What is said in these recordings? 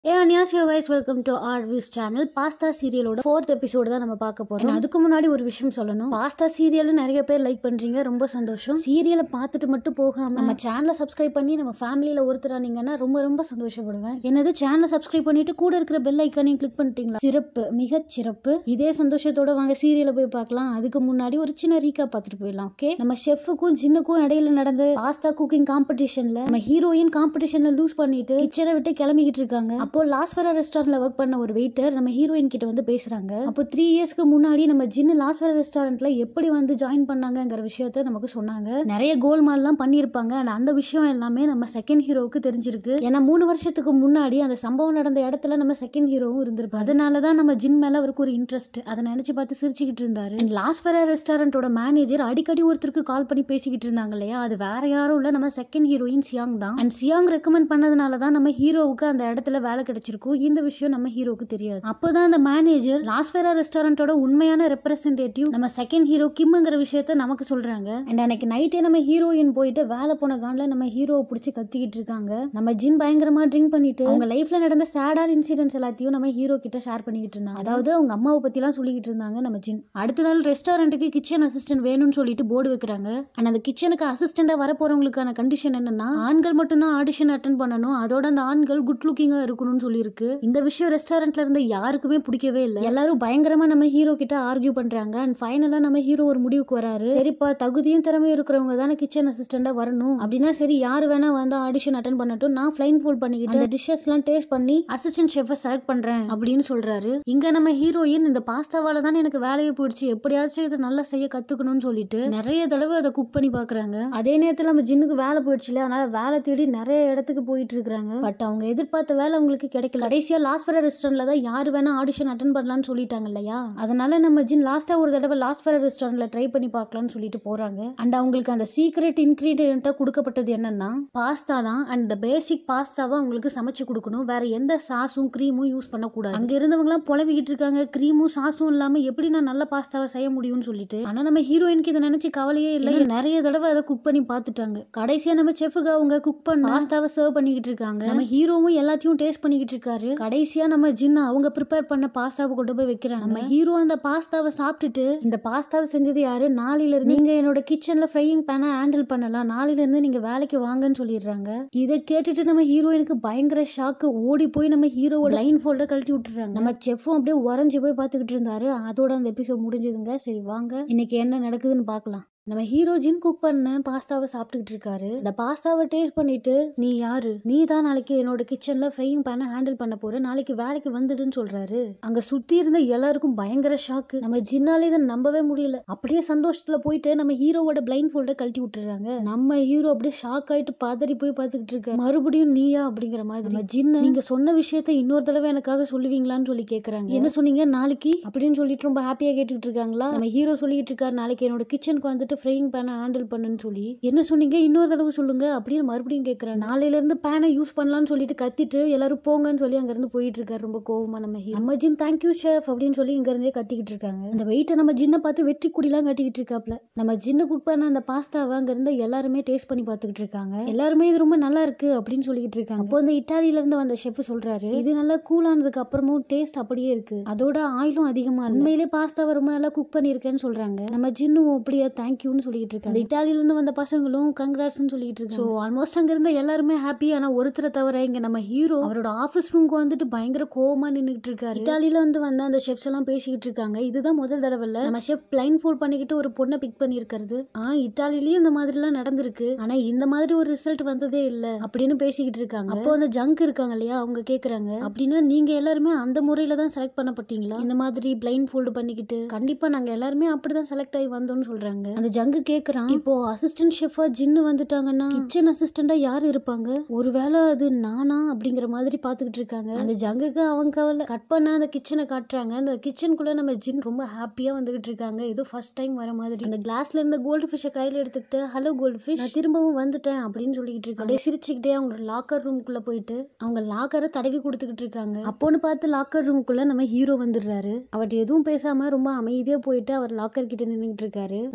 ஏ அன்யாசியோ வைஸ் welcome to ஆர் விஸ் சேனல் பாஸ்தா சீரியலோட ஃபோர்த் எபிசோடு தான் நம்ம பார்க்க போறோம் And அதுக்கு முன்னாடி ஒரு விஷயம் சொல்லணும் பாஸ்தா சீரியல் நிறைய பேர் லைக் பண்றீங்க ரொம்ப சந்தோஷம் சீரியலை பார்த்துட்டு மட்டும் போகாம நம்ம சேனலை சப்ஸ்கிரைப் பண்ணி நம்ம ஃபேமிலியில ஒருத்தரானீங்கன்னா ரொம்ப ரொம்ப சந்தோஷப்படுவேன் என்னது சேனலை சப்ஸ்கிரைப் பண்ணிட்டு கூட இருக்கிற பெல் ஐக்கானையும் கிளிக் பண்ணிட்டீங்களா சிறப்பு மிகச் சிறப்பு இதே சந்தோஷத்தோட வாங்க சீரியலை போய் பார்க்கலாம் அதுக்கு முன்னாடி ஒரு சின்ன ரீகா பார்த்துட்டு போயிடலாம் ஓகே நம்ம ஷெஃபுக்கும் ஜின்னுக்கும் இடையில நடந்த பாஸ்தா குக்கிங் காம்படிஷன்ல நம்ம ஹீரோயின் காம்படிஷன்ல லூஸ் பண்ணிட்டு கிச்சனை விட்டு கிளம்பிக்கிட்டு இருக்காங்க அப்போ லாஸ்வரா ரெஸ்டாரண்ட்ல ஒர்க் பண்ண ஒரு வெயிட்டர் நம்ம ஹீரோயின் கிட்ட வந்து பேசுறாங்க அப்போ த்ரீ இயர்ஸ்க்கு முன்னாடி நம்ம ஜின்னு லாஸ்வரா ரெஸ்டாரண்ட்ல எப்படி வந்து ஜாயின் பண்ணாங்கங்கிற விஷயத்த நமக்கு சொன்னாங்க நிறைய கோல்மால்லாம் பண்ணியிருப்பாங்க and அந்த விஷயம் எல்லாமே நம்ம செகண்ட் ஹீரோவுக்கு தெரிஞ்சிருக்கு ஏன்னா மூணு வருஷத்துக்கு முன்னாடி அந்த சம்பவம் நடந்த இடத்துல நம்ம செகண்ட் ஹீரோவும் இருந்திருக்கு அதனால தான் நம்ம ஜின் மேல அவருக்கு ஒரு இன்ட்ரெஸ்ட் அதை நினைச்சு பார்த்து சிரிச்சுக்கிட்டு இருந்தாரு அண்ட் லாஸ்வரா ரெஸ்டாரண்டோட மேனேஜர் அடிக்கடி ஒருத்தருக்கு கால் பண்ணி பேசிக்கிட்டு இருந்தாங்க இல்லையா அது வேற யாரும் இல்ல நம்ம செகண்ட் ஹீரோயின் சியாங் தான் அண்ட் சியாங் ரெக்கமெண்ட் பண்ணதுனால தான் நம்ம ஹீரோவுக்கு அந்த இடத்துல வேலை கிடைச்சிருக்கும் இந்த விஷயம் நம்ம ஹீரோவுக்கு தெரியாது அப்போதான் அந்த மேனேஜர் லாஸ்வேரா ரெஸ்டாரண்டோட உண்மையான ரெப்ரசன்டேட்டிவ் நம்ம செகண்ட் ஹீரோ கிம்ங்கிற விஷயத்த நமக்கு சொல்றாங்க அண்ட் அன்னைக்கு நைட்டே நம்ம ஹீரோயின் போயிட்டு வேலை போன கான்ல நம்ம ஹீரோவை பிடிச்சி கத்திக்கிட்டு இருக்காங்க நம்ம ஜின் பயங்கரமா ட்ரிங்க் பண்ணிட்டு அவங்க லைஃப்ல நடந்த சேடான இன்சிடென்ட்ஸ் எல்லாத்தையும் நம்ம ஹீரோ கிட்ட ஷேர் பண்ணிக்கிட்டு இருந்தாங்க அதாவது அவங்க அம்மாவை பத்திலாம் சொல்லிக்கிட்டு இருந்தாங்க நம்ம ஜின் அடுத்த நாள் ரெஸ்டாரண்ட்டுக்கு கிச்சன் அசிஸ்டன்ட் வேணும்னு சொல்லிட்டு போர்டு வைக்கிறாங்க அண்ட் அந்த கிச்சனுக்கு அசிஸ்டண்டா வர போறவங்களுக்கான கண்டிஷன் என்னன்னா ஆண்கள் மட்டும்தான் ஆடிஷன் அட்டன் பண்ணணும் அதோட அந்த ஆண்கள் குட் லுக்கிங்கா இருக்கணும்னு சொல்லியிருக்கு இந்த விஷயம் ரெஸ்டாரண்ட்ல இருந்த யாருக்குமே பிடிக்கவே இல்லை எல்லாரும் பயங்கரமா நம்ம ஹீரோ கிட்ட ஆர்கியூ பண்றாங்க அண்ட் ஃபைனலா நம்ம ஹீரோ ஒரு முடிவுக்கு வராரு சரிப்பா தகுதியும் திறமையும் இருக்கிறவங்க தானே கிச்சன் அசிஸ்டண்டா வரணும் அப்படின்னா சரி யாரு வேணா வந்து ஆடிஷன் அட்டன் பண்ணட்டும் நான் ஃபிளைன் ஃபோல் பண்ணிக்கிட்டு அந்த டிஷ்ஷஸ் எல்லாம் டேஸ்ட் பண்ணி அசிஸ்டன்ட் ஷெஃபை செலக்ட் பண்றேன் அப்படின்னு சொல்றாரு இங்க நம்ம ஹீரோயின் இந்த பாஸ்தாவால தான் எனக்கு வேலையை போயிடுச்சு எப்படியாச்சும் இதை நல்லா செய்ய கத்துக்கணும்னு சொல்லிட்டு நிறைய தடவை அதை குக் பண்ணி பாக்குறாங்க அதே நேரத்துல நம்ம ஜின்னுக்கு வேலை போயிடுச்சுல அதனால வேலை தேடி நிறைய இடத்துக்கு போயிட்டு இருக்காங்க பட் அவங்க எதிர்பார்த்த வேலை அவங்களுக்கு கிடைக்கல கடைசியா லாஸ்ட் வர ரெஸ்டாரண்ட்ல தான் யாரு வேணா ஆடிஷன் அட்டன் பண்ணலாம்னு சொல்லிட்டாங்க இல்லையா அதனால நம்ம ஜின் லாஸ்டா ஒரு தடவை லாஸ்ட் வர ரெஸ்டாரண்ட்ல ட்ரை பண்ணி பார்க்கலாம்னு சொல்லிட்டு போறாங்க அண்ட் அவங்களுக்கு அந்த சீக்ரெட் இன்கிரீடியன்ட்டா கொடுக்கப்பட்டது என்னன்னா பாஸ்தா தான் அண்ட் இந்த பேசிக் பாஸ்தாவை அவங்களுக்கு சமைச்சு கொடுக்கணும் வேற எந்த சாஸும் க்ரீமும் யூஸ் பண்ணக்கூடாது அங்க இருந்தவங்கலாம் புலம்பிக்கிட்டு இருக்காங்க க்ரீமும் சாஸும் இல்லாம எப்படி நான் நல்ல பாஸ்தாவை செய்ய முடியும்னு சொல்லிட்டு ஆனா நம்ம ஹீரோயினுக்கு இதை நினைச்சு கவலையே இல்லை நிறைய தடவை அதை குக் பண்ணி பார்த்துட்டாங்க கடைசியா நம்ம செஃபுக்கு அவங்க குக் பண்ண பாஸ்தாவை சர்வ் பண்ணிக்கிட்டு இருக்காங்க நம்ம ஹீரோவும் எல்லாத்தையும் டேஸ்ட் பண்ணிக்கிட்டு இருக்காரு கடைசியா நம்ம ஜின்னா அவங்க ப்ரிப்பேர் பண்ண பாஸ்தாவை கொண்டு போய் வைக்கிறாங்க நம்ம ஹீரோ அந்த பாஸ்தாவை சாப்பிட்டுட்டு இந்த பாஸ்தாவை செஞ்சது யாரு நாளையில இருந்து நீங்க என்னோட கிச்சன்ல ஃப்ரையிங் பேனை ஹேண்டில் பண்ணலாம் நாளையில இருந்து நீங்க வேலைக்கு வாங்கன்னு சொல்லிடுறாங்க இதை கேட்டுட்டு நம்ம ஹீரோயினுக்கு பயங்கர ஷாக்கு ஓடி போய் நம்ம ஹீரோவோட லைன் ஃபோல்ட கழட்டி விட்டுறாங்க நம்ம செஃப்பும் அப்படியே உறைஞ்சு போய் பார்த்துக்கிட்டு இருந்தாரு அதோட அந்த எபிசோட் முடிஞ்சதுங்க சரி வாங்க இன்னைக்கு என்ன நடக்குதுன்னு பார்க்கலாம் நம்ம ஹீரோ ஜின் குக் பண்ண பாஸ்தாவை சாப்பிட்டுக்கிட்டு இருக்காரு இந்த பாஸ்தாவை டேஸ்ட் பண்ணிட்டு நீ யாரு நீ தான் நாளைக்கு என்னோட கிச்சன்ல ஃப்ரையிங் பேனை ஹேண்டில் பண்ண போற நாளைக்கு வேலைக்கு வந்துடுன்னு சொல்றாரு அங்க சுத்தி இருந்த எல்லாருக்கும் பயங்கர ஷாக்கு நம்ம ஜின்னால இதை நம்பவே முடியல அப்படியே சந்தோஷத்துல போயிட்டு நம்ம ஹீரோவோட பிளைண்ட் ஃபோல்ட கழட்டி விட்டுறாங்க நம்ம ஹீரோ அப்படியே ஷாக் ஆயிட்டு பதறி போய் பார்த்துக்கிட்டு இருக்க மறுபடியும் நீயா அப்படிங்கிற மாதிரி நம்ம ஜின்ன நீங்க சொன்ன விஷயத்த இன்னொரு தடவை எனக்காக சொல்லுவீங்களான்னு சொல்லி கேக்குறாங்க என்ன சொன்னீங்க நாளைக்கு அப்படின்னு சொல்லிட்டு ரொம்ப ஹாப்பியா கேட்டுக்கிட்டு இருக்காங்களா நம்ம ஹீரோ சொல்லிட்டு இருக்காரு நாளைக்கு என்னோட கிச்சனுக்கு வந்துட்டு ஃப்ரையிங் பேனை ஹேண்டில் பண்ணுன்னு சொல்லி என்ன சொன்னீங்க இன்னொரு தடவை சொல்லுங்க அப்படின்னு மறுபடியும் கேட்குறேன் நாளையில இருந்து பேனை யூஸ் பண்ணலாம்னு சொல்லிட்டு கத்திட்டு எல்லாரும் போங்கன்னு சொல்லி அங்க இருந்து போயிட்டு இருக்காரு ரொம்ப கோவமா நம்ம hero. நம்ம ஜின் தேங்க்யூ ஷெஃப் அப்படின்னு சொல்லி இங்க இருந்தே கத்திக்கிட்டு இருக்காங்க அந்த வெயிட்டை நம்ம ஜின்னை பார்த்து வெற்றி குடிலாம் கட்டிக்கிட்டு இருக்காப்ல நம்ம ஜின்னு குக் பண்ண அந்த பாஸ்தாவை அங்க இருந்து எல்லாருமே டேஸ்ட் பண்ணி பார்த்துக்கிட்டு இருக்காங்க எல்லாருமே இது ரொம்ப நல்லா இருக்கு அப்படின்னு சொல்லிக்கிட்டு இருக்காங்க அப்போ அந்த இட்டாலியில இருந்து வந்த ஷெஃப் சொல்றாரு இது நல்லா கூல் ஆனதுக்கு அப்புறமும் டேஸ்ட் அப்படியே இருக்கு அதோட ஆயிலும் அதிகமா இல்ல. உண்மையிலே பாஸ்தாவை ரொம்ப நல்லா குக் பண்ணியிருக்கேன்னு சொல்றாங்க நம்ம ஜின்னும் அப்படியே தேங்க்யூன்னு சொல்லிட்டு இருக்காங்க அந்த இட்டாலியில இருந்து வந்த பசங்களும் கங்க்ராட்ஸ்னு சொல்லிட்டு இருக்காங்க ஸோ ஆல்மோஸ்ட் அங்க இருந்த எல்லாருமே ஹாப்பி ஆனா ஒருத்தரை தவிர இங்க நம்ம ஹீரோ அவரோட ஆஃபீஸ் ரூம்க்கு வந்துட்டு பயங்கர கோவமா நின்னுட்டு இருக்காரு இட்டாலியில வந்து வந்த அந்த ஷெஃப்ஸ் எல்லாம் பேசிக்கிட்டு இருக்காங்க இதுதான் முதல் தடவை இல்ல நம்ம ஷெஃப் பிளைன் ஃபோல் பண்ணிக்கிட்டு ஒரு பொண்ணை பிக் பண்ணியிருக்கிறது ஆ இட்டாலிலயும் இந்த மாதிரி எல்லாம் நடந்திருக்கு ஆனா இந்த மாதிரி ஒரு ரிசல்ட் வந்ததே இல்ல அப்படின்னு பேசிக்கிட்டு இருக்காங்க அப்போ அந்த ஜங்க் இருக்காங்க இல்லையா அவங்க கேக்குறாங்க அப்படின்னா நீங்க எல்லாருமே அந்த முறையில தான் செலக்ட் பண்ணப்பட்டீங்களா இந்த மாதிரி பிளைன் ஃபோல்டு பண்ணிக்கிட்டு கண்டிப்பா நாங்க எல்லாருமே அப்படிதான் செலக்ட் ஆகி வந்தோம்னு சொல்றாங்க அந்த ஜங்கு கேக்குறான் இப்போ அசிஸ்டன்ட் ஷெஃபா ஜின்னு வந்துட்டாங்கன்னா கிச்சன் அசிஸ்டண்டா யார் இருப்பாங்க ஒருவேளை அது நானா அப்படிங்கிற மாதிரி பாத்துக்கிட்டு இருக்காங்க அந்த ஜங்குக்கு அவங்க கவலை கட் பண்ண அந்த கிச்சனை காட்டுறாங்க அந்த கிச்சனுக்குள்ள நம்ம ஜின் ரொம்ப ஹாப்பியா வந்துகிட்டு இருக்காங்க ஏதோ ஃபர்ஸ்ட் டைம் வர மாதிரி அந்த கிளாஸ்ல இருந்த கோல்டு ஃபிஷ்ஷை கையில எடுத்துக்கிட்டு ஹலோ கோல்டு ஃபிஷ் நான் திரும்பவும் வந்துட்டேன் அப்படின்னு சொல்லிக்கிட்டு இருக்காங்க அப்படியே சிரிச்சுக்கிட்டே அவங்களோட லாக்கர் ரூமுக்குள்ள போயிட்டு அவங்க லாக்கரை தடவி கொடுத்துக்கிட்டு இருக்காங்க அப்போன்னு பார்த்து லாக்கர் ரூமுக்குள்ள நம்ம ஹீரோ வந்துடுறாரு அவர்கிட்ட எதுவும் பேசாம ரொம்ப அமைதியா போயிட்டு அவர் லாக்கர் கிட்ட நின்னுட்டு இருக்காரு நம்ம ஜினு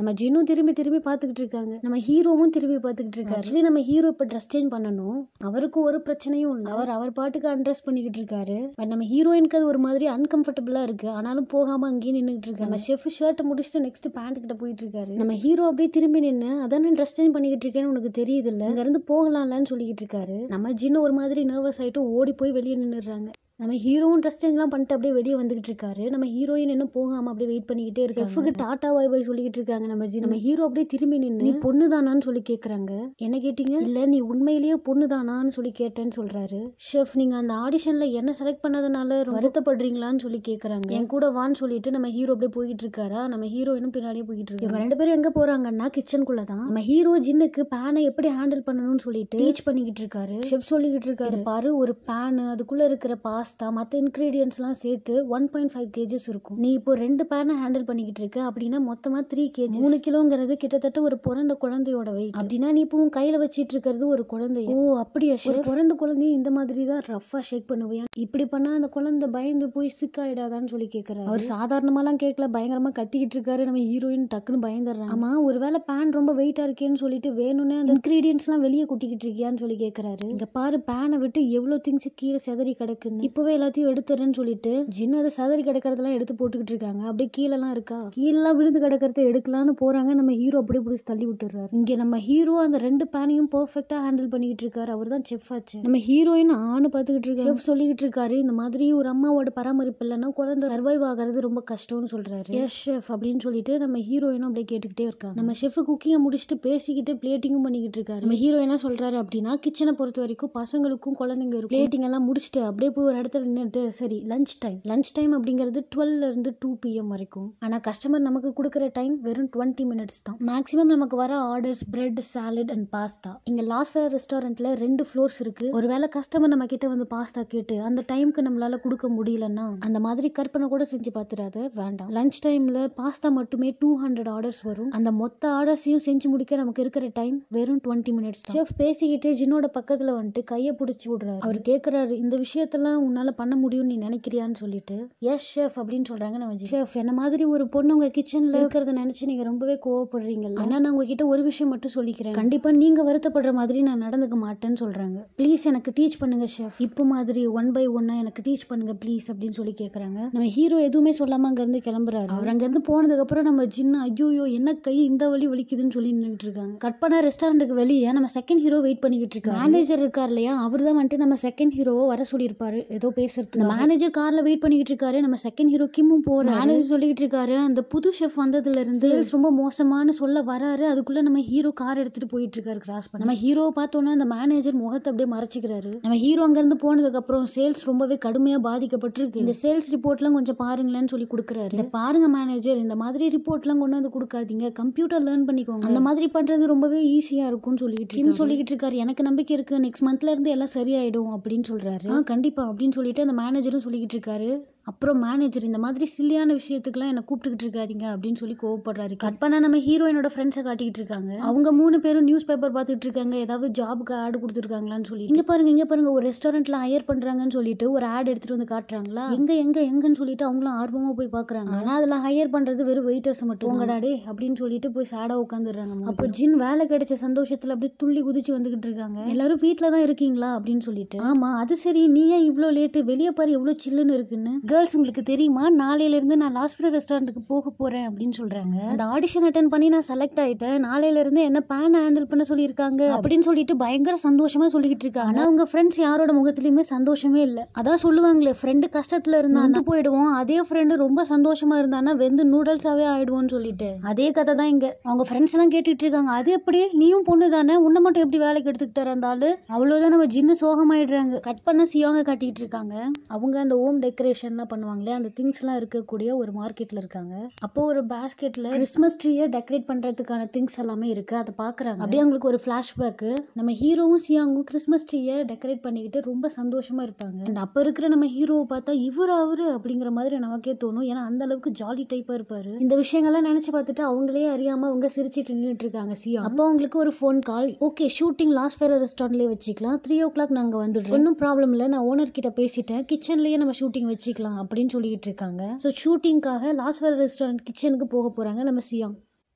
எல்லாரும் திரும்பி திரும்பி பார்த்துக்கிட்டு இருக்காங்க நம்ம ஹீரோவும் திரும்பி பார்த்துக்கிட்டு இருக்காரு ஆக்சுவலி நம்ம ஹீரோ இப்போ ட்ரெஸ் சேஞ்ச் பண்ணணும் அவருக்கும் ஒரு பிரச்சனையும் இல்லை அவர் அவர் பாட்டுக்கு அண்ட்ரஸ் பண்ணிக்கிட்டு இருக்காரு பட் நம்ம ஹீரோயினுக்கு அது ஒரு மாதிரி அன்கம்ஃபர்டபுளா இருக்கு ஆனாலும் போகாம அங்கேயே நின்றுட்டு இருக்காங்க நம்ம ஷெஃப் ஷர்ட்டை முடிச்சுட்டு நெக்ஸ்ட் பேண்ட் கிட்ட போயிட்டு இருக்காரு நம்ம ஹீரோ அப்படியே திரும்பி நின்று அதான் ட்ரெஸ் சேஞ்ச் பண்ணிக்கிட்டு இருக்கேன்னு உனக்கு தெரியுது இல்ல இங்க இருந்து போகலாம்லன்னு சொல்லிக்கிட்டு இருக்காரு நம்ம ஜின்னு ஒரு மாதிரி நர்வஸ் ஆயிட்டு ஓடி போய் வெளியே நின்னுடுறாங்க நம்ம ஹீரோவும் ட்ரெஸ் சேஞ்ச்லாம் பண்ணிட்டு அப்படியே வெளியே வந்துகிட்டு இருக்காரு நம்ம ஹீரோயின் இன்னும் போகாம அப்படியே வெயிட் பண்ணிக்கிட்டே இருக்கு எஃப்க்கு டாட்டா பாய் பாய் சொல்லிக்கிட்டு இருக்காங்க நம்ம ஜி நம்ம ஹீரோ அப்படியே திரும்பி நின்று நீ பொண்ணு தானான்னு சொல்லி கேக்குறாங்க என்ன கேட்டீங்க இல்ல நீ உண்மையிலேயே பொண்ணு தானான்னு சொல்லி கேட்டேன்னு சொல்றாரு ஷெஃப் நீங்க அந்த ஆடிஷன்ல என்ன செலக்ட் பண்ணதுனால வருத்தப்படுறீங்களான்னு சொல்லி கேக்குறாங்க என் கூட வான்னு சொல்லிட்டு நம்ம ஹீரோ அப்படியே போயிட்டு இருக்காரா நம்ம ஹீரோயினும் பின்னாடியே போயிட்டு இருக்காங்க இவங்க ரெண்டு பேரும் எங்க போறாங்கன்னா கிச்சனுக்குள்ள தான் நம்ம ஹீரோ ஜின்னுக்கு பேனை எப்படி ஹேண்டில் பண்ணணும்னு சொல்லிட்டு டீச் பண்ணிக்கிட்டு இருக்காரு ஷெஃப் சொல்லிக்கிட்டு இருக்காரு பாரு ஒரு பேன் அதுக்குள்ள இருக்கிற பாஸ்தா மற்ற இன்கிரீடியன்ஸ்லாம் சேர்த்து ஒன் பாயிண்ட் ஃபைவ் கேஜஸ் இருக்கும் நீ இப்போ ரெண்டு பேனை ஹேண்டில் பண்ணிக்கிட்டு இருக்க அப்படின்னா மொத்தமா த்ரீ கேஜி மூணு கிலோங்கிறது கிட்டத்தட்ட ஒரு பிறந்த குழந்தையோட வெயிட் அப்படின்னா நீ இப்போ உன் கையில வச்சிட்டு இருக்கிறது ஒரு குழந்தை ஓ அப்படியா chef? ஒரு பிறந்த குழந்தைய இந்த மாதிரி தான் ரஃபா ஷேக் பண்ணுவியா இப்படி பண்ணா அந்த குழந்தை பயந்து போய் சிக் ஆயிடாதான்னு சொல்லி கேக்குறாரு அவர் சாதாரணமாலாம் கேட்கல பயங்கரமா கத்திக்கிட்டு இருக்காரு நம்ம ஹீரோயின் டக்குன்னு பயந்துடுறாங்க ஆமா ஒருவேளை பேன் ரொம்ப வெயிட்டா இருக்கேன்னு சொல்லிட்டு வேணும்னே அந்த இன்கிரீடியன்ஸ் எல்லாம் வெளியே கொட்டிக்கிட்டு இருக்கியான்னு சொல்லி கேக்குறாரு இங்க பாரு பேனை விட்டு எவ்வளவு திங்ஸ் கீழே செதறி கிடக்குன்னு இப்பவே எல்லாத்தையும் எடுத்துறேன்னு சொல்லிட்டு ஜின் அதை செதறி கிடக்கிறதெல்லாம் எடுத்து போட்டுக்கிட்டு இருக்காங்க அப்படியே கீழெல்லாம் இருக்கா கீழெல்லாம் விழுந்து கிடக்கிறத எடுக்கலாம்னு போறாங்க நம்ம ஹீரோ அப்படியே பிடிச்சி தள்ளி விட்டுறாரு இங்க நம்ம ஹீரோ அந்த ரெண்டு பேனையும் பெர்ஃபெக்ட்டா ஹேண்டில் பண்ணிக்கிட்டு இருக்காரு அவர் தான் செஃப் ஆச்சு நம்ம ஹீரோயின் ஆணு பார்த்துக்கிட்டு இருக்காரு செஃப் சொல்லிக்கிட்டு இருக்காரு இந்த மாதிரி ஒரு அம்மாவோட பராமரிப்பு இல்லைன்னா குழந்தை சர்வைவ் ஆகிறது ரொம்ப கஷ்டம்னு சொல்றாரு எஸ் ஷெஃப் அப்படின்னு சொல்லிட்டு நம்ம ஹீரோயினும் அப்படியே கேட்டுக்கிட்டே இருக்காங்க நம்ம ஷெஃப் குக்கிங்கை முடிச்சுட்டு பேசிக்கிட்டு பிளேட்டிங்கும் பண்ணிக்கிட்டு இருக்காரு நம்ம ஹீரோ என்ன சொல்றாரு அப்படின்னா கிச்சனை பொறுத்த வரைக்கும் பசங்களுக்கும் குழந்தைங்க இருக்கும் பிளேட்டிங் எல்லாம் முடிச்சுட்டு அப்படியே போய் ஒரு இடத்துல நின்றுட்டு சரி லஞ்ச் டைம் லஞ்ச் டைம் அப்படிங்கிறது டுவெல்ல இருந்து டூ பிஎம் வரைக்கும் ஆனா கஸ்டமர் நமக்கு கொடுக்குற டைம் வெறும் டுவெண்ட்டி மினிட்ஸ் தான் மேக்ஸிமம் நமக்கு வர orders bread salad and pasta இங்க லாஸ் ஃபேர் ரெஸ்டாரண்ட்ல ரெண்டு ஃப்ளோர்ஸ் இருக்கு ஒருவேளை கஸ்டமர் நம்ம கிட்ட வந்து பாஸ்தா கேட்டு அந்த டைம்க்கு நம்மளால கொடுக்க முடியலன்னா அந்த மாதிரி கற்பனை கூட செஞ்சு பார்த்துடாத வேண்டாம் லஞ்ச் டைம்ல பாஸ்தா மட்டுமே டூ ஹண்ட்ரட் ஆர்டர்ஸ் வரும் அந்த மொத்த ஆர்டர்ஸையும் செஞ்சு முடிக்க நமக்கு இருக்கிற டைம் வெறும் டுவெண்ட்டி மினிட்ஸ் செஃப் பேசிக்கிட்டே ஜின்னோட பக்கத்துல வந்துட்டு கையை பிடிச்சி விடுறாரு அவர் கேக்குறாரு இந்த விஷயத்தெல்லாம் உன்னால பண்ண முடியும்னு நீ நினைக்கிறியான்னு சொல்லிட்டு எஸ் ஷெஃப் அப்படின்னு சொல்றாங்க நம்ம ஷெஃப் என்ன மாதிரி ஒரு பொண்ணு உங்க கிச்சன்ல இருக்கிறத நினைச்சு நீங்க ரொம்பவே கோவப்படுறீங்கல்ல ஆனா நான் உங்ககிட்ட ஒரு விஷயம் மட்டும் சொல்லிக்கிறேன் கண்டிப்பா நீங்க வருத்தப்படுற மாதிரி நான் நடந்துக்க மாட்டேன்னு சொல்றாங்க ப்ளீஸ் எனக்கு டீச் பண்ணுங்க ஷெஃப் இப்போ மாதிரி ஒன் பை ஒன்னா எனக்கு டீச் பண்ணுங்க ப்ளீஸ் அப்படின்னு சொல்லி கேக்குறாங்க நம்ம ஹீரோ எதுவுமே சொல்லாம அங்க இருந்து கிளம்புறாரு அவர் அங்க இருந்து போனதுக்கு அப்புறம் நம்ம ஜின்னா ஐயோ என்ன கை இந்த வலி வலிக்குதுன்னு சொல்லி நின்றுட்டு இருக்காங்க கட் பண்ண ரெஸ்டாரண்ட்டுக்கு வெளியே நம்ம செகண்ட் ஹீரோ வெயிட் பண்ணிக்கிட்டு இருக்காரு மேனேஜர் இருக்கார் இல்லையா அவர் தான் வந்துட்டு நம்ம செகண்ட் ஹீரோவை வர சொல்லியிருப்பாரு ஏதோ பேசுறது மேனேஜர் கார்ல வெயிட் பண்ணிக்கிட்டு இருக்காரு நம்ம செகண்ட் ஹீரோ கிம்மும் போற மேனேஜர் சொல்லிக்கிட்டு இருக்காரு அந்த புது ஷெஃப் வந்ததுல இருந்து sales ரொம்ப மோசமானு சொல்ல வராரு அதுக்குள்ள நம்ம ஹீரோ கார் எடுத்துட்டு போயிட்டு இருக்காரு கிராஸ் பண்ணி நம்ம ஹீரோவை பார்த்தோன்னா அந்த மேனேஜர் முகத்தை அப்படியே மறைச்சிக்கிறாரு நம்ம ஹீரோ அங்க இருந்து போனதுக்கு அப்புறம் சேல்ஸ் ரொம்பவே கடுமையா பாதிக்கப்பட்டிருக்கு இந்த சேல்ஸ் ரிப்போர்ட்லாம் கொஞ்சம் பாருங்களேன்னு சொல்லி கொடுக்குறாரு இதை பாருங்க மேனேஜர் இந்த மாதிரி ரிப்போர்ட்லாம் கொண்டு வந்து கொடுக்காதீங்க கம்ப்யூட்டர் லேர்ன் பண்ணிக்கோங்க அந்த மாதிரி பண்றது ரொம்பவே ஈஸியா இருக்கும்னு சொல்லிட்டு கிம் சொல்லிக்கிட்டு இருக்காரு எனக்கு நம்பிக்கை இருக்கு நெக்ஸ்ட் மந்த்ல இருந்து எல்லாம் சரியாயிடும் அப்படின்னு சொல்றாரு ஆ கண்டிப்பா அப்படின்னு சொல்லிட்டு அந்த மேனேஜரும் சொல்லிக்கிட்டு இருக்காரு அப்புறம் மேனேஜர் இந்த மாதிரி சில்லியான விஷயத்துக்குலாம் என்ன கூப்பிட்டுக்கிட்டு இருக்காதீங்க அப்படின்னு சொல்லி கோவப்படுறாரு கட் பண்ணா நம்ம ஹீரோயினோட ஃப்ரெண்ட்ஸை காட்டிக்கிட்டு இருக்காங்க அவங்க மூணு பேரும் நியூஸ் பேப்பர் பார்த்துட்டு இருக்காங்க ஏதாவது ஜாபுக்கு ஆட் கொடுத்துருக்காங்களான்னு சொல்லி இங்க பாருங்க இங்க பாருங்க ஒரு ரெஸ்டாரண்ட்ல ஹையர் பண்றாங்கன்னு சொல்லிட்டு ஒரு ஆட் எடுத்துட்டு வந்து காட்டுறாங்களா எங்க எங்க எங்கன்னு சொல்லிட்டு அவங்களும் ஆர்வமா போய் பாக்குறாங்க ஆனா அதுல ஹையர் பண்றது வெறும் வெயிட்டர்ஸ் மட்டும் உங்கடா டே அப்படின்னு சொல்லிட்டு போய் சேடா உட்காந்துடுறாங்க அப்போ ஜின் வேலை கிடைச்ச சந்தோஷத்துல அப்படியே துள்ளி குதிச்சு வந்துகிட்டு இருக்காங்க எல்லாரும் வீட்ல தான் இருக்கீங்களா அப்படின்னு சொல்லிட்டு ஆமா அது சரி நீ ஏன் இவ்ளோ லேட்டு வெளியே பாரு எவ்வளவு சில்லுன்னு இருக்குன்னு கேர்ள்ஸ் உங்களுக்கு தெரியுமா நாளையில இருந்து நான் லாஸ்ட் ரெஸ்டாரண்ட்டுக்கு போக போறேன் அப்படின்னு சொல்றாங்க அந்த ஆடிஷன் அட்டன் பண்ணி நான் செலக்ட் ஆயிட்டேன் நாளையில இருந்து என்ன பேன் ஹேண்டில் பண்ண சொல்லியிருக்காங்க அப்படின்னு சொல்லிட்டு பயங்கர சந்தோஷமா சொல்லிக்கிட்டு இருக்காங்க ஆனா உங்க ஃப்ரெண்ட்ஸ் யாரோட முகத்திலயுமே சந்தோஷமே இல்ல அதான் சொல்லுவாங்களே ஃப்ரெண்டு கஷ்டத்துல இருந்தா போயிடுவோம் அதே ஃப்ரெண்டு ரொம்ப சந்தோஷமா இருந்தானா வெந்து நூடல்ஸாவே ஆயிடுவோம்னு சொல்லிட்டு அதே கதை தான் இங்க அவங்க ஃப்ரெண்ட்ஸ் எல்லாம் கேட்டுட்டு இருக்காங்க அது எப்படி நீயும் பொண்ணு தானே உன்னை மட்டும் எப்படி வேலைக்கு எடுத்துக்கிட்டாரு அந்த ஆளு அவ்வளவுதான் நம்ம ஜின்னு சோகமாயிடுறாங்க கட் பண்ண சியோங்க காட்டிட்டு இருக்காங்க அவங்க அந்த ஹோம் டெக்கரேஷன்லாம் பண்ணுவாங்களே அந்த திங்ஸ்லாம் இருக்கக்கூடிய ஒரு மார்க்கெட்ல இருக்காங்க அப்போ ஒரு பாஸ்கெட்ல கிறிஸ்மஸ் ட்ரீயை டெக்கரேட் பண்றதுக்கான திங்ஸ் எல்லாமே இருக்கு அதை பாக்குறாங்க அப்படியே அவங்களுக்கு ஒரு ஃபிளாஷ்பேக் நம்ம ஹீரோவும் சியாங்கும் கிறிஸ்மஸ் ட்ரீயை டெக்கரேட் பண்ணிக்கிட்டு ரொம்ப சந்தோஷமா இருப்பாங்க அண்ட் அப்ப இருக்கிற நம்ம ஹீரோவை பார்த்தா இவர் அவரு அப்படிங்கிற மாதிரி நமக்கே தோணும் ஏன்னா அந்த அளவுக்கு ஜாலி டைப்பா இருப்பாரு இந்த விஷயங்கள்லாம் நினைச்சு பார்த்துட்டு அவங்களே அறியாம அவங்க சிரிச்சிட்டு நின்றுட்டு இருக்காங்க சியா அப்போ அவங்களுக்கு ஒரு phone call okay shooting last fair ரெஸ்டாரண்ட்லேயே வச்சுக்கலாம் த்ரீ ஓ கிளாக் நாங்கள் வந்துடுறோம் ஒன்றும் ப்ராப்ளம் இல்லை நான் ஓனர் கிட்ட பேசிட்டேன் கிச்சன்லேயே நம்ம ஷூட்டிங் வச்சுக்கலாம் அப்படின்னு சொல்லிட்டு இருக்காங்க ஸோ ஷூட்டிங்காக லாஸ்ட் ஃபேர் ரெஸ்டாரண்ட் கிச்சனுக்கு போக போறாங்க நம்ம சியாங்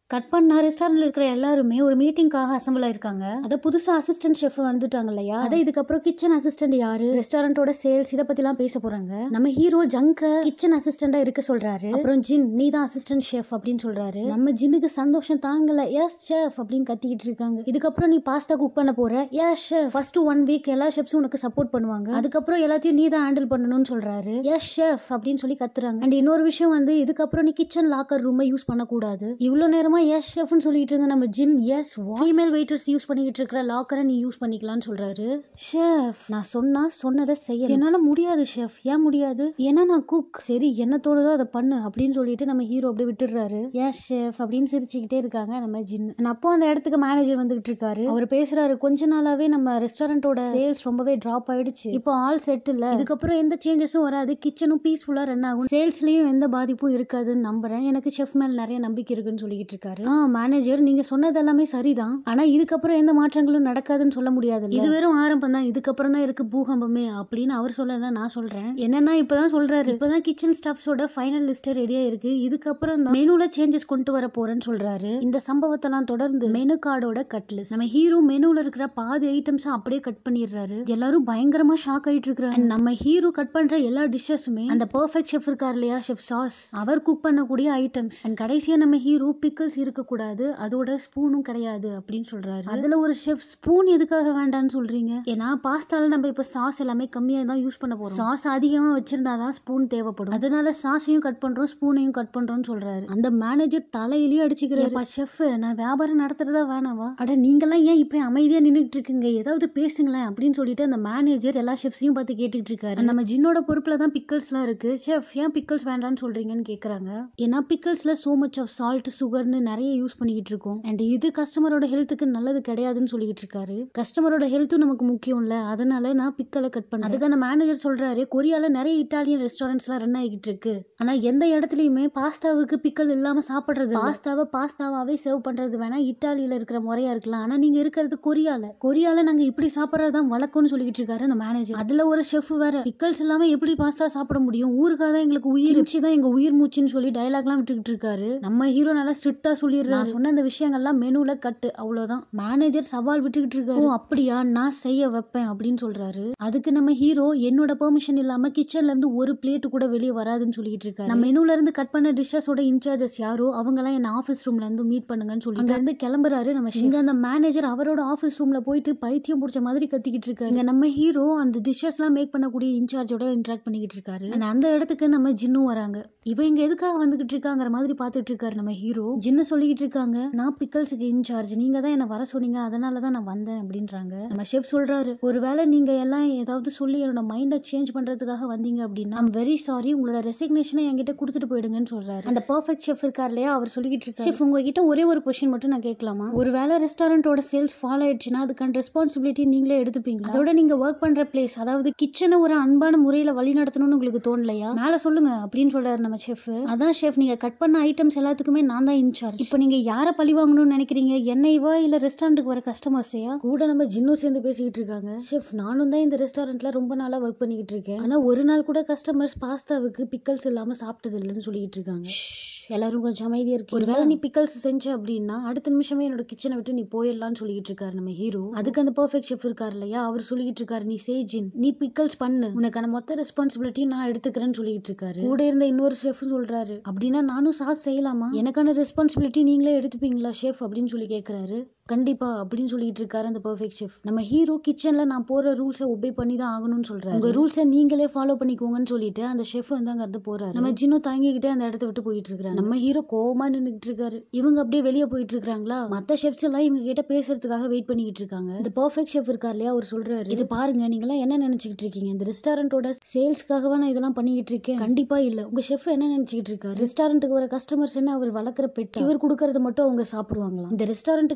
கட் பண்ணா ரெஸ்டாரண்ட்ல இருக்கிற எல்லாருமே ஒரு மீட்டிங்காக அசம்பிள் ஆயிருக்காங்க அத புதுசா அசிஸ்டன்ட் ஷெஃப் வந்துட்டாங்க இல்லையா அதை இதுக்கப்புறம் கிச்சன் அசிஸ்டன்ட் யாரு ரெஸ்டாரண்டோட சேல்ஸ் இத பத்தி எல்லாம் பேச போறாங்க நம்ம ஹீரோ ஜங்க கிச்சன் அசிஸ்டண்டா இருக்க சொல்றாரு அப்புறம் ஜின் நீ தான் அசிஸ்டன்ட் ஷெஃப் அப்படின்னு சொல்றாரு நம்ம ஜின்னுக்கு சந்தோஷம் தாங்கல எஸ் ஷெஃப் அப்படின்னு கத்திக்கிட்டு இருக்காங்க இதுக்கப்புறம் நீ பாஸ்தா குக் பண்ண போற yes chef first one week எல்லா ஷெஃப்ஸும் உனக்கு சப்போர்ட் பண்ணுவாங்க அதுக்கப்புறம் எல்லாத்தையும் நீ தான் ஹேண்டில் பண்ணணும்னு சொல்றாரு எஸ் ஷெஃப் அப்படின்னு சொல்லி கத்துறாங்க அண்ட் இன்னொரு விஷயம் வந்து இதுக்கப்புறம் நீ கிச்சன் லாக்கர் ரூமை யூஸ் பண்ணக்கூடாது இவ்வளவு நேரமா எஸ் ஷெஃப்னு சொல்லிட்டு இருந்த நம்ம ஜின் எஸ் ஃபீமேல் வெயிட்டர்ஸ் யூஸ் பண்ணிக்கிட்டு இருக்கிற லாக்கரை நீ யூஸ் பண்ணிக்கலாம்னு சொல்றாரு ஷெஃப் நான் சொன்னா சொன்னதை செய்ய என்னால முடியாது ஷெஃப் ஏன் முடியாது ஏன்னா நான் குக் சரி என்ன தோணுதோ அதை பண்ணு அப்படின்னு சொல்லிட்டு நம்ம ஹீரோ அப்படியே விட்டுடுறாரு எஸ் ஷெஃப் அப்படின்னு சிரிச்சுக்கிட்டே இருக்காங்க நம்ம ஜின் And அப்போ அந்த இடத்துக்கு மேனேஜர் வந்துகிட்டு இருக்காரு அவர் பேசுறாரு கொஞ்ச நாளாவே நம்ம ரெஸ்டாரண்டோட சேல்ஸ் ரொம்பவே டிராப் ஆயிடுச்சு இப்போ ஆல் செட் இல்ல இதுக்கப்புறம் எந்த சேஞ்சஸும் வராது கிச்சனும் பீஸ்ஃபுல்லா ரன் ஆகும் சேல்ஸ்லயும் எந்த பாதிப்பும் இருக்காதுன்னு நம்புறேன் எனக்கு செஃப் மேல நிறைய நம்பிக்கை இருக்குன்னு சொல்லிட்டு இருக்காரு ஆ மேனேஜர் நீங்க சொன்னது எல்லாமே சரிதான் ஆனா இதுக்கப்புறம் எந்த மாற்றங்களும் நடக்காதுன்னு சொல்ல முடியாது இது வெறும் ஆரம்பம் தான் இதுக்கப்புறம் தான் இருக்கு பூகம்பமே அப்படின்னு அவர் சொல்லல நான் சொல்றேன் என்னன்னா இப்பதான் சொல்றாரு இப்பதான் கிச்சன் ஸ்டாஃப்ஸோட ஃபைனல் லிஸ்ட் ரெடியா இருக்கு இதுக்கப்புறம் மெனுல சேஞ்சஸ் கொண்டு வர போறேன்னு சொல்றாரு இந்த சம்பவத்தெல்லாம் தொடர்ந்து மெனு கார்டோட கட் லிஸ்ட் நம்ம ஹீரோ மெனுல இருக்கிற பாதி ஐட்டம்ஸ் அப்படியே கட் பண்ணிடுறாரு எல்லாரும் பயங்கரமா ஷாக் ஆயிட்டு இருக்காங்க நம்ம ஹீரோ கட் பண்ற எல்லா டிஷ்ஷஸுமே அந்த பெர்ஃபெக்ட் ஷெஃப் இருக்கார் இல்லையா ஷெஃப் சாஸ் அவர் குக் பண்ணக்கூடிய ஐட்டம்ஸ் அண்ட் கடைசியா நம்ம ஹீரோ பிக்கிள்ஸ் இருக்க கூடாது அதோட ஸ்பூனும் கிடையாது அப்படின்னு சொல்றாரு அதுல ஒரு ஷெஃப் ஸ்பூன் எதுக்காக வேண்டாம்னு சொல்றீங்க ஏன்னா பாஸ்தால நம்ம இப்ப சாஸ் எல்லாமே கம்மியா தான் யூஸ் பண்ண போறோம் சாஸ் அதிகமா வச்சிருந்தாதான் ஸ்பூன் தேவைப்படும் அதனால சாஸையும் கட் பண்றோம் ஸ்பூனையும் கட் பண்றோம்னு சொல்றாரு அந்த மேனேஜர் தலையிலேயே அடிச்சுக்கிறாரு ஷெஃப் நான் வியாபாரம் நடத்துறதா வேணாவா அட நீங்கெல்லாம் ஏன் இப்படி அமைதியா நின்னுட்டு இருக்கீங்க ஏதாவது பேசுங்களேன் அப்படின்னு சொல்லிட்டு அந்த மேனேஜர் எல்லா ஷெஃப்ஸையும் பார்த்து கேட்டுட்டு இருக்காரு நம்ம ஜின்னோட பொறுப்புல தான் பிக்கல்ஸ்லாம் இருக்கு ஷெஃப் ஏன் பிக்கல்ஸ் வேண்டாம்னு சொல்றீங்கன்னு கேக்குறாங்க ஏன்னா பிக்கல்ஸ்ல சோ மச் ஆஃப் சால்ட் சுகர்னு நிறைய யூஸ் பண்ணிக்கிட்டு இருக்கோம் அண்ட் இது கஸ்டமரோட ஹெல்த்துக்கு நல்லது கிடையாதுன்னு சொல்லிட்டு இருக்காரு கஸ்டமரோட ஹெல்த்தும் நமக்கு முக்கியம் இல்ல அதனால நான் பிக்கலை கட் பண்ணேன் அதுக்கு அந்த மேனேஜர் சொல்றாரு கொரியால நிறைய இட்டாலியன் ரெஸ்டாரண்ட்ஸ்லாம் ரன் ஆகிட்டு இருக்கு ஆனா எந்த இடத்துலயுமே பாஸ்தாவுக்கு பிக்கல் இல்லாம சாப்பிடுறது இல்ல. பாஸ்தாவை பாஸ்தாவாவே சர்வ் பண்றது வேணா இட்டாலியில இருக்கிற முறையா இருக்கலாம் ஆனா நீங்க இருக்கிறது கொரியால கொரியால நாங்க இப்படி சாப்பிடுறது தான் வழக்கம்னு சொல்லிட்டு இருக்காரு அந்த மேனேஜர் அதுல ஒரு ஷெஃப் வேற பிக்கல்ஸ் இல்லாம எப்படி பாஸ்தா சாப்பிட முடியும் ஊருக்காக தான் எங்களுக்கு உயிர் இருந்துச்சு தான் எங்க உயிர் மூச்சுன்னு சொல்லி டயலாக்லாம் விட்டுக்கிட்டு இருக்காரு நம்ம ஹீரோ நல்லா ஸ்ட்ரிக்டா சொல்லிடுறாரு நான் சொன்ன இந்த விஷயங்கள்லாம் மெனுல கட்டு அவ்வளவுதான் மேனேஜர் சவால் விட்டுக்கிட்டு இருக்காரு ஓ அப்படியா நான் செய்ய வைப்பேன் அப்படின்னு சொல்றாரு அதுக்கு நம்ம ஹீரோ என்னோட பெர்மிஷன் இல்லாம கிச்சன்ல இருந்து ஒரு பிளேட் கூட வெளியே வராதுன்னு சொல்லிட்டு இருக்காரு நம்ம மெனுல இருந்து கட் பண்ண டிஷ்ஷஸோட இன்சார்ஜஸ் யாரோ அவங்க எல்லாம் என்ன ஆஃபீஸ் ரூம்ல இருந்து மீட் பண்ணுங்கன்னு சொல்லி அங்க இருந்து கிளம்புறாரு நம்ம இங்க அந்த மேனேஜர் அவரோட ஆஃபீஸ் ரூம்ல போயிட்டு பைத்தியம் பிடிச்ச மாதிரி கத்திக்கிட்டு இருக்காரு இங்க நம்ம ஹீரோ அந்த டிஷ்ஷஸ் எல்லாம் மேக் பண்ணக்கூடிய இன்சார்ஜோட இன்டராக்ட் பண்ணிக்கிட்டு இருக்காரு And அந்த இடத்துக்கு நம்ம ஜின்னும் வராங்க இவ இங்க எதுக்காக வந்துகிட்டு இருக்காங்கிற மாதிரி பாத்துட்டு இருக்காரு நம்ம ஹீரோ ஜின்னு சொல்லிக்கிட்டு இருக்காங்க நான் பிக்கல்ஸுக்கு இன்சார்ஜ் நீங்க தான் என்ன வர சொன்னீங்க அதனால தான் நான் வந்தேன் அப்படின்றாங்க நம்ம ஷெஃப் சொல்றாரு ஒருவேளை நீங்க எல்லாம் ஏதாவது சொல்லி என்னோட மைண்டை சேஞ்ச் பண்றதுக்காக வந்தீங்க அப்படின்னா ஐம் வெரி சாரி உங்களோட ரெசிக்னேஷனை என்கிட்ட கொடுத்துட்டு போயிடுங்கன்னு சொல்றாரு அந்த பர்ஃபெக்ட் ஷெஃப் இருக்கார் இல்லையா அவர் சொல்லிக்கிட்டு இருக்காரு ஷெஃப் உங்ககிட்ட ஒரே ஒரு கொஸ்டின் மட்டும் நான் கேட்கலாமா ஒருவேளை ரெஸ்டாரண்டோட சேல்ஸ் ஃபால் ஆயிடுச்சுன்னா அதுக்கான ரெஸ்பான்சிபிலிட்டி நீங்களே எடுத்துப்பீங்க அதோட நீங்க ஒர்க் பண்ற பிளேஸ் அதாவது கிச்சனை ஒரு அன்பான முறையில வழி நடத்தணும்னு உங்களுக்கு தோணலையா மேல சொல்லுங்க அப்படின்னு சொல்றாரு நம்ம ஷெஃப் அதான் ஷெஃப் நீங்க கட் பண்ண ஐட்டம்ஸ் எல்லாத்துக்குமே நான் தான் இன்சார்ஜ் இப்போ நீங்க யாரை பழி வாங்கணும்னு நினைக்கிறீங்க என்னைவா இல்ல ரெஸ்டாரண்ட்டுக்கு வர கஸ்டமர்ஸையா கூட நம்ம ஜின்னும் சேர்ந்து பேசிக்கிட்டு இருக்காங்க ஷெஃப் நானும் தான் இந்த ரெஸ்டாரண்ட்ல ரொம்ப நாளா ஒர்க் பண்ணிக்கிட்டு இருக்கேன் ஆனா ஒரு நாள் கூட கஸ்டமர்ஸ் பாஸ்தாவுக்கு பிக்கல்ஸ் இல்லாம சாப்பிட்டது இல்லைன்னு சொல்லிட்டு இருக்காங்க எல்லாரும் கொஞ்சம் அமைதியா இருக்கு ஒருவேளை நீ பிக்கல்ஸ் செஞ்ச அப்படின்னா அடுத்த நிமிஷமே என்னோட கிச்சனை விட்டு நீ போயிடலாம்னு சொல்லிட்டு இருக்காரு நம்ம ஹீரோ அதுக்கு அந்த பெர்ஃபெக்ட் ஷெஃப் இருக்காரு இல்லையா அவர் சொல்லிட்டு இருக்காரு நீ சேஜின் நீ பிக்கல்ஸ் பண்ணு உனக்கான மொத்த ரெஸ்பான்சிபிலிட்டியும் நான் எடுத்துக்கிறேன்னு சொல்லிட்டு இருக்காரு கூட இருந்த இன்னொரு ஷெஃப் சொல்றாரு அப்படின்னா நானும் சாஸ் செய்யலாமா எனக்கான ரெஸ்பான்சிபிலிட்டி நீங்களே எடுத்துப்பீங்களா ஷெஃப் அப்படின்னு சொல்லி கேக்குறாரு கண்டிப்பா அப்படின்னு சொல்லிட்டு இருக்காரு அந்த பெர்ஃபெக்ட் ஷெஃப் நம்ம ஹீரோ கிச்சன்ல நான் போற ரூல்ஸை ஒபே பண்ணி தான் ஆகணும்னு சொல்றாரு உங்க ரூல்ஸை நீங்களே ஃபாலோ பண்ணிக்கோங்கன்னு சொல்லிட்டு அந்த ஷெஃப் வந்து அங்க இருந்து போறாரு நம்ம ஜின்னு தாங்கிக்கிட்டே அந்த இடத்த விட்டு போயிட்டு இருக்காரு நம்ம ஹீரோ கோவமா நின்னுட்டு இருக்காரு இவங்க அப்படியே வெளியே போயிட்டு இருக்காங்களா மத்த ஷெஃப்ஸ் எல்லாம் இவங்க கிட்ட பேசுறதுக்காக வெயிட் பண்ணிக்கிட்டு இருக்காங்க இந்த பெர்ஃபெக்ட் ஷெஃப் இருக்கார் இல்லையா அவர் சொல்றாரு இது பாருங்க நீங்க எல்லாம் என்ன நினைச்சுக்கிட்டு இருக்கீங்க இந்த ரெஸ்டாரண்டோட சேல்ஸ்க்காகவா நான் இதெல்லாம் பண்ணிக்கிட்டு இருக்கேன் கண்டிப்பா இல்ல உங்க ஷெஃப் என்ன நினைச்சுக்கிட்டு இருக்காரு ரெஸ்டாரண்ட்டுக்கு வர கஸ்டமர்ஸ் என்ன அவர் வளர்க்குற பெட் இவர் கொடுக்கறது மட்டும் அவங்க சாப்பிடுவாங்களாம் இந்த ரெஸ்டாரண்ட்டுக்கு வரவங்களுக்கு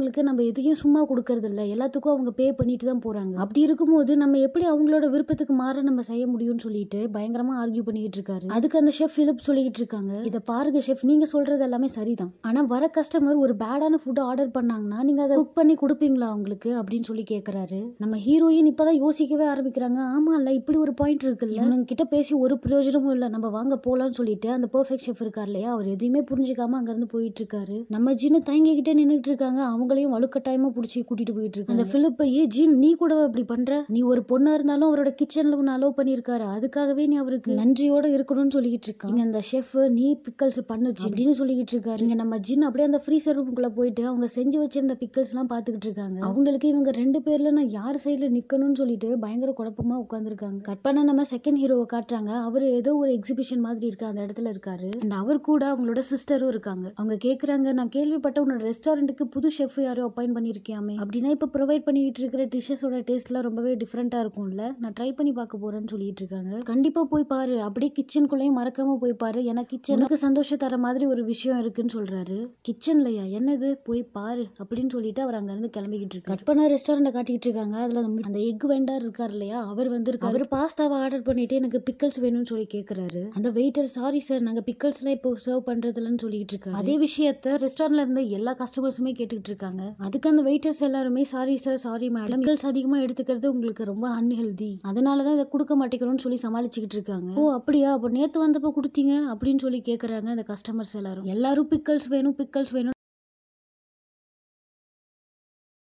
கஸ்டமர்களுக்கு நம்ம எதையும் சும்மா கொடுக்கறது இல்ல எல்லாத்துக்கும் அவங்க பே பண்ணிட்டு தான் போறாங்க அப்படி இருக்கும்போது நம்ம எப்படி அவங்களோட விருப்பத்துக்கு மாற நம்ம செய்ய முடியும்னு சொல்லிட்டு பயங்கரமா ஆர்கியூ பண்ணிக்கிட்டு இருக்காரு அதுக்கு அந்த ஷெஃப் பிலிப் சொல்லிக்கிட்டு இருக்காங்க இதை பாருங்க ஷெஃப் நீங்க சொல்றது எல்லாமே சரிதான் ஆனா வர கஸ்டமர் ஒரு பேடான ஃபுட் ஆர்டர் பண்ணாங்கன்னா நீங்க அதை குக் பண்ணி கொடுப்பீங்களா அவங்களுக்கு அப்படின்னு சொல்லி கேக்குறாரு நம்ம ஹீரோயின் இப்பதான் யோசிக்கவே ஆரம்பிக்கிறாங்க ஆமா இல்ல இப்படி ஒரு பாயிண்ட் இருக்குல்ல இவனுங்க கிட்ட பேசி ஒரு பிரயோஜனமும் இல்ல நம்ம வாங்க போலாம்னு சொல்லிட்டு அந்த பெர்ஃபெக்ட் ஷெஃப் இருக்கார் இல்லையா அவர் எதையுமே புரிஞ்சுக்காம அங்க இருந்து போயிட்டு இருக்காரு நம்ம ஜின்னு தயங்கிக்கிட்டே நின்னுட்டு இருக்காங்க அவங்களையும் வலுக்கட்டாயமா புடிச்சு கூட்டிட்டு போயிட்டு இருக்காங்க அந்த பிலிப்பை ஏ ஜின் நீ கூட இப்படி பண்ற நீ ஒரு பொண்ணா இருந்தாலும் அவரோட கிச்சன்ல உன்னை அலோவ் பண்ணிருக்காரு அதுக்காகவே நீ அவருக்கு நன்றியோட இருக்கணும்னு சொல்லிக்கிட்டு இருக்காங்க அந்த ஷெஃப் நீ பிக்கல்ஸ் பண்ணுச்சு அப்படின்னு சொல்லிக்கிட்டு இருக்காரு இங்க நம்ம ஜின் அப்படியே அந்த ஃப்ரீசர் ரூமுக்குள்ள போயிட்டு அவங்க செஞ்சு வச்சிருந்த பிக்கல்ஸ் எல்லாம் பாத்துக்கிட்டு இருக்காங்க அவங்களுக்கு இவங்க ரெண்டு பேர்ல நான் யார் சைடுல நிக்கணும்னு சொல்லிட்டு பயங்கர குழப்பமா உட்காந்துருக்காங்க கட் பண்ண நம்ம செகண்ட் ஹீரோவை காட்டுறாங்க அவரு ஏதோ ஒரு எக்ஸிபிஷன் மாதிரி இருக்கு அந்த இடத்துல இருக்காரு அண்ட் அவர் கூட அவங்களோட சிஸ்டரும் இருக்காங்க அவங்க கேக்குறாங்க நான் கேள்விப்பட்ட உன்னோட ரெஸ்டாரண்ட்டுக்கு புது ஷெஃப் யாரோ அப்பாயிண்ட் பண்ணிருக்கியாமே அப்படின்னா இப்ப ப்ரொவைட் பண்ணிட்டு இருக்கிற டிஷ்ஷஸோட டேஸ்ட்லாம் ரொம்பவே டிஃப்ரெண்டா இருக்கும்ல நான் ட்ரை பண்ணி பார்க்க போறேன்னு சொல்லிட்டு இருக்காங்க கண்டிப்பா போய் பாரு அப்படியே கிச்சனுக்குள்ளேயும் மறக்காம போய் பாரு ஏன்னா கிச்சனுக்கு சந்தோஷம் தர மாதிரி ஒரு விஷயம் இருக்குன்னு சொல்றாரு கிச்சன்லயா என்னது போய் பாரு அப்படின்னு சொல்லிட்டு அவர் அங்க இருந்து கிளம்பிக்கிட்டு இருக்காரு கட் பண்ண ரெஸ்டாரண்ட்டை காட்டிட்டு இருக்காங்க அதுல அந்த- அந்த எக் வெண்டார் இருக்கார் இல்லையா அவர் வந்து அவர் பாஸ்தாவை ஆர்டர் பண்ணிட்டு எனக்கு பிக்கல்ஸ் வேணும்னு சொல்லி கேக்குறாரு அந்த வெயிட்டர் சாரி சார் நாங்க பிக்கல்ஸ் எல்லாம் இப்போ சர்வ் பண்றதுலன்னு சொல்லிட்டு இருக்காரு அதே விஷயத்த ரெஸ்டாரண்ட்ல இருந்த எல்லா கஸ்டமர்ஸுமே கேட்டுக்கிட்டு இருக்காங்க அதுக்கு அந்த வெயிட்டர்ஸ் எல்லாருமே sorry sir sorry madam pickles அதிகமா எடுத்துக்கிறது உங்களுக்கு ரொம்ப அன்ஹெல்தி அதனாலதான் இதை கொடுக்க மாட்டேங்கிறோம்னு சொல்லி சமாளிச்சுக்கிட்டு இருக்காங்க ஓ அப்படியா அப்போ நேத்து வந்தப்போ கொடுத்தீங்க அப்படின்னு சொல்லி கேக்குறாங்க அந்த கஸ்டமர்ஸ் எல்லாரும் எல்லாரும் பிக்கல்ஸ் வேணும் பிக்கல்ஸ் வேணும்